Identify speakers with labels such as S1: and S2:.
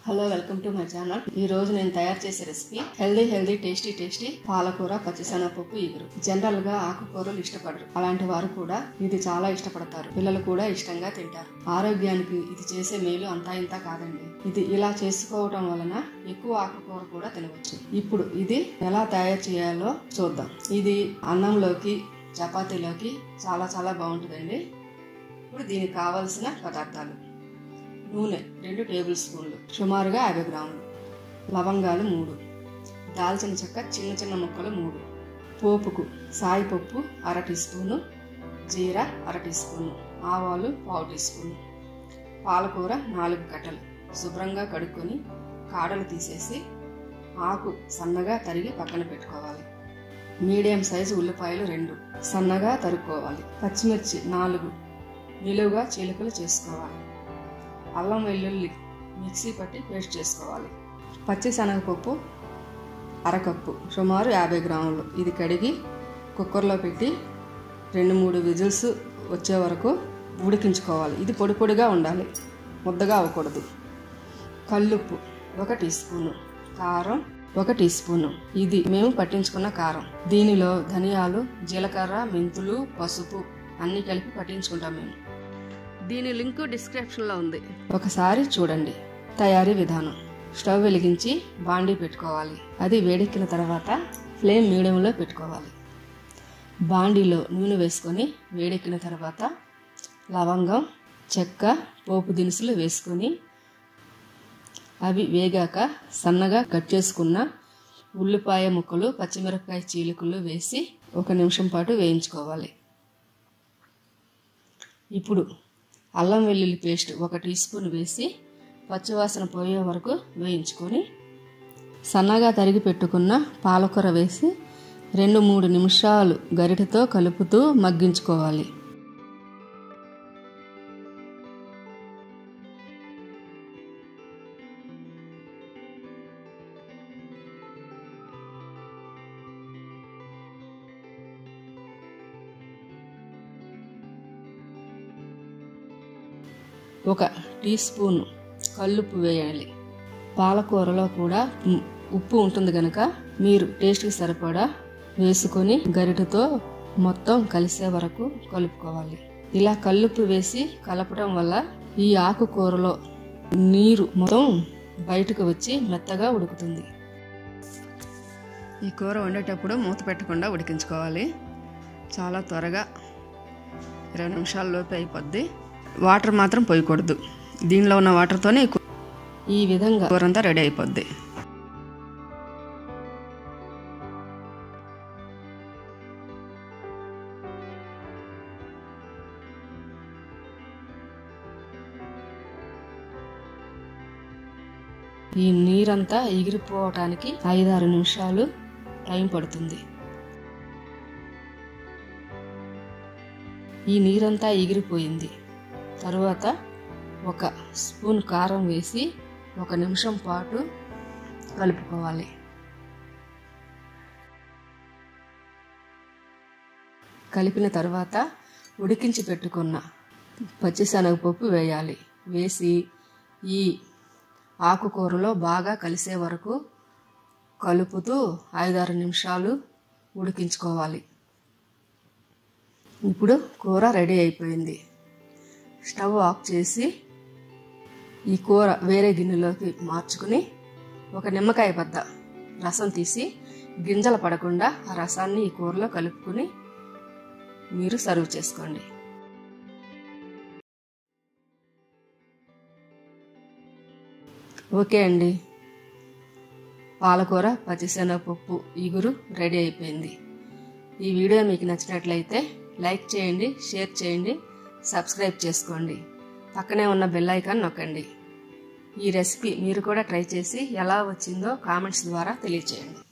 S1: hello welcome to my channel ఈ రోజు నేను తయారు చేసే recipe healthy healthy tasty tasty పాలకూర పచ్చిశనగపప్పు ఇగురు జనరల్ గా ఆకుకూరలు ఇష్టపడరు అలాంటి వారు కూడా ఇది చాలా ఇష్టపడతారు పిల్లలు కూడా ఇష్టంగా తింటారు ఆరోగ్యానికి ఇది చేసే మేలు అంతా ఇంత కాదండి ఇది ఇలా చేసుకోవటం వలన ఎక్కువ ఆకుకూర కూడా తినవచ్చు ఇప్పుడు ఇది ఎలా తయారు చేయాలో చూద్దాం ఇది అన్నంలోకి చపాతీలోకి చాలా చాలా బాగుంటుందండి ఇప్పుడు దీనికి కావలసిన పదార్థాలు నూనె రెండు టేబుల్ స్పూన్లు సుమారుగా యాభై గ్రాములు లవంగాలు మూడు దాల్చిన చెక్క చిన్న చిన్న ముక్కలు మూడు పోపుకు సాయిపప్పు అర టీ స్పూను జీర అర టీ స్పూను ఆవాలు పావు టీ స్పూను పాలకూర నాలుగు కట్టలు శుభ్రంగా కడుక్కొని కాడలు తీసేసి ఆకు సన్నగా తరిగి పక్కన పెట్టుకోవాలి మీడియం సైజు ఉల్లిపాయలు రెండు సన్నగా తరుక్కోవాలి పచ్చిమిర్చి నాలుగు నిలువుగా చీలికలు చేసుకోవాలి అల్లం వెల్లుల్లి మిక్సీ పట్టి పేస్ట్ చేసుకోవాలి పచ్చి శనగపప్పు అరకప్పు సుమారు యాభై గ్రాములు ఇది కడిగి కుక్కర్లో పెట్టి రెండు మూడు విజిల్స్ వచ్చే వరకు ఉడికించుకోవాలి ఇది పొడి పొడిగా ఉండాలి ముద్దగా అవ్వకూడదు కల్లుప్పు ఒక టీ స్పూను కారం ఒక టీ స్పూను ఇది మేము పట్టించుకున్న కారం దీనిలో ధనియాలు జీలకర్ర మెంతులు పసుపు అన్నీ కలిపి పట్టించుకుంటాం మేము దీని లింక్ డిస్క్రిప్షన్లో ఉంది ఒకసారి చూడండి తయారీ విధానం స్టవ్ వెలిగించి బాండీ పెట్టుకోవాలి అది వేడెక్కిన తర్వాత ఫ్లేమ్ మీడియంలో పెట్టుకోవాలి బాండీలో నూనె వేసుకొని వేడెక్కిన తర్వాత లవంగం చెక్క పోపు దినుసులు వేసుకొని అవి వేగాక సన్నగా కట్ చేసుకున్న ఉల్లిపాయ ముక్కలు పచ్చిమిరపకాయ చీలికలు వేసి ఒక నిమిషం పాటు వేయించుకోవాలి ఇప్పుడు అల్లం వెల్లుల్లి పేస్ట్ ఒక టీ స్పూన్ వేసి పచ్చివాసన పోయే వరకు వేయించుకొని సన్నగా తరిగి పెట్టుకున్న పాలకూర వేసి రెండు మూడు నిమిషాలు గరిటెతో కలుపుతూ మగ్గించుకోవాలి ఒక టీ స్పూన్ కల్లుప్పు వేయాలి పాలకూరలో కూడా ఉప్పు ఉంటుంది కనుక మీరు టేస్ట్కి సరిపడా వేసుకొని గరిటెతో మొత్తం కలిసే వరకు కలుపుకోవాలి ఇలా కల్లుప్పు వేసి కలపడం వల్ల ఈ ఆకుకూరలో నీరు మొత్తం బయటకు వచ్చి మెత్తగా ఉడుకుతుంది ఈ కూర వండేటప్పుడు మూత పెట్టకుండా ఉడికించుకోవాలి చాలా త్వరగా ఇరవై నిమిషాల లోపు అయిపోద్ది వాటర్ మాత్రం పోయకూడదు దీనిలో ఉన్న వాటర్తోనే ఈ విధంగా కూరంతా రెడీ అయిపోద్ది ఈ నీరంతా ఎగిరిపోవటానికి ఐదారు నిమిషాలు టైం పడుతుంది ఈ నీరంతా ఎగిరిపోయింది తరువాత ఒక స్పూన్ కారం వేసి ఒక నిమిషం పాటు కలుపుకోవాలి కలిపిన తర్వాత ఉడికించి పెట్టుకున్న పచ్చిశనగపప్పు వేయాలి వేసి ఈ ఆకుకూరలో బాగా కలిసే వరకు కలుపుతూ ఐదారు నిమిషాలు ఉడికించుకోవాలి ఇప్పుడు కూర రెడీ అయిపోయింది స్టవ్ ఆఫ్ చేసి ఈ కూర వేరే గిన్నెలోకి మార్చుకుని ఒక నిమ్మకాయ బద్ద రసం తీసి గింజలు పడకుండా ఆ రసాన్ని ఈ కూరలో కలుపుకుని మీరు సర్వ్ చేసుకోండి ఓకే అండి పాలకూర పచ్చిశనగపప్పు ఇగురు రెడీ అయిపోయింది ఈ వీడియో మీకు నచ్చినట్లయితే లైక్ చేయండి షేర్ చేయండి సబ్స్క్రైబ్ చేసుకోండి పక్కనే ఉన్న బెల్ ఐకాన్ నొక్కండి ఈ రెసిపీ మీరు కూడా ట్రై చేసి ఎలా వచ్చిందో కామెంట్స్ ద్వారా తెలియచేయండి